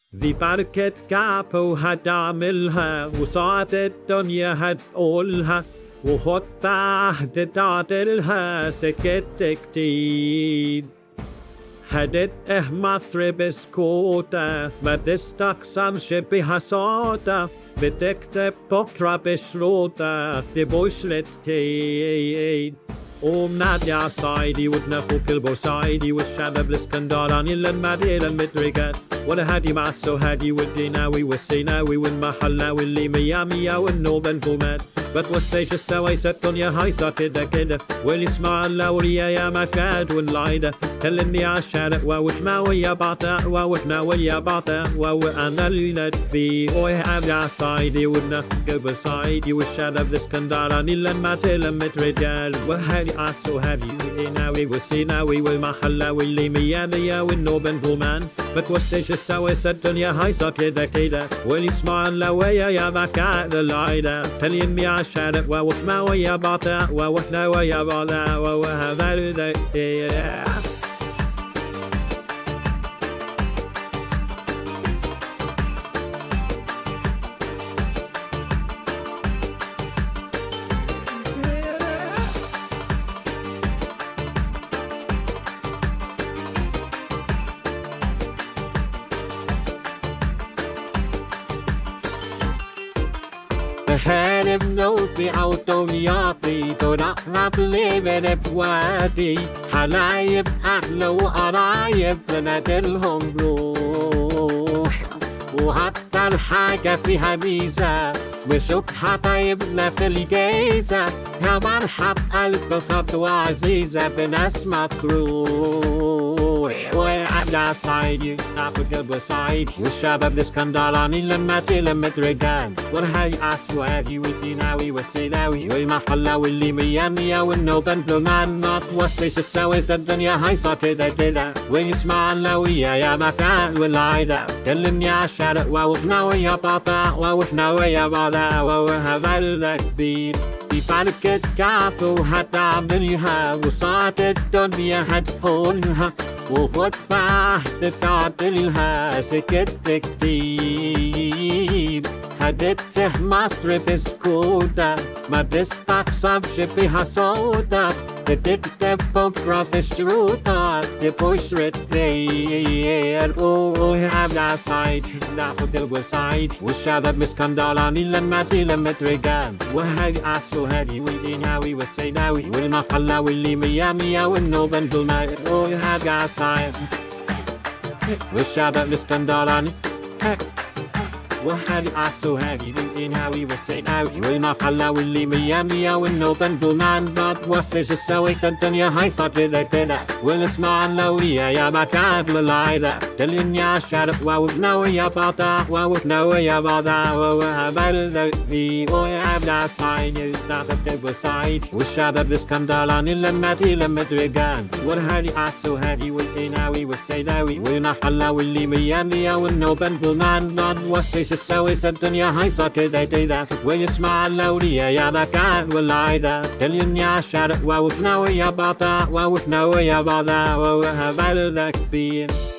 ذي بركة كابو هتعملها وصعد الدنيا هتقولها وحطها هتعدلها سكت كتير هدت اه مصر بسكوتة ما تستقسمش بها صوتة بتكتب بكرة بشروطة تبوشلت كيد قوم نادي عصايدي وتنفوك البوسايدي والشباب الاسكندراني للمدينة المدرجات ولا هادي مع السوهادي والديناوي والسيناوي والمحلاوي اللي ميا ميا والنوبل بومات بتوسيش السويسة الدنيا هايصة كده كده واللي يسمع اللورية يا مكاد واللايدة كلمني عالشارع ووحنا ويا بعضا ووحنا ويا بعضا وأنا اللي بي اوي هادي عصايدي ونفوك البوسايدي والشباب الاسكندراني للمدينة المدرجات وهادي عالسوهادي والديناوي والسيناوي والمحلاوي اللي ميا ميا والنوبل بومان بتوسيش السويسة الدنيا هايصة كده كده واللي يسمع اللوية يا مكان العيدة تلين على الشارع ووحنا ويا بعضا ووحنا ويا بعضا وهذا اللي Herif noti autoniati Toraqna bливene bwadi حلايب أهل وقرايب بنادلهم روح وحتى الحاجة فيها ميزة وشوفها طيبنا في الجيزة يا مرحب ألف خطوة عزيزة بناس مطروح وأنا صعيدي أعطيك بصعيد والشباب الاسكندراني لما تلم رجال والهي أسوادي والديناوي والسيناوي والمحلاوي اللي مية مية والنوبن بلمان ما توصيش السويس الدنيا هايصة كده كده ويسمع اللوية يا مكان والعيدة كلمني عالشارع ووحنا ويا بابا ووحنا ويا بابا وهذا الكبير في فرقة كافو هتعملها وصعد الدنيا هتقولها وخطبة تتعدلها سكت كتير هدته مصر بسكوتة ما تستقصفش فيها صوتة بتكتب بكرة في الشروطة تبشر الثير اوه هبدا صعيد ناخد الوسايد والشباب مسكندراني لما تلم رجال وهادي عسو هادي والديناوي والسيناوي والمحلاوي اللي ميا ميا والنوبل بالماء اوه هبدا صعيد والشباب مسكندراني وهادي عسو هادي والديناوي والسيناوي والمحلاوي اللي ميا ميا والنوبل بالمان ما توسش السويت الدنيا هايصة كده كده ونسمع اللوية يا مكان للعيدة تلين يا شارع ووحنا ويا بعضا ووحنا ويا بعضا وهبل في ويابدا صعيد ناخد بصعيد والشباب الاسكندراني لما تلم رجال والهادي عسو هادي والديناوي والسيناوي والمحلاوي اللي ميا ميا والنوبل بالمان ما توسش السويس الدنيا هايصة كده كده ويسمع اللولية يا مكان والعيدة تلين يا شارع ووحنا ويا بعضا ووحنا ويا بعضا وهبل كبير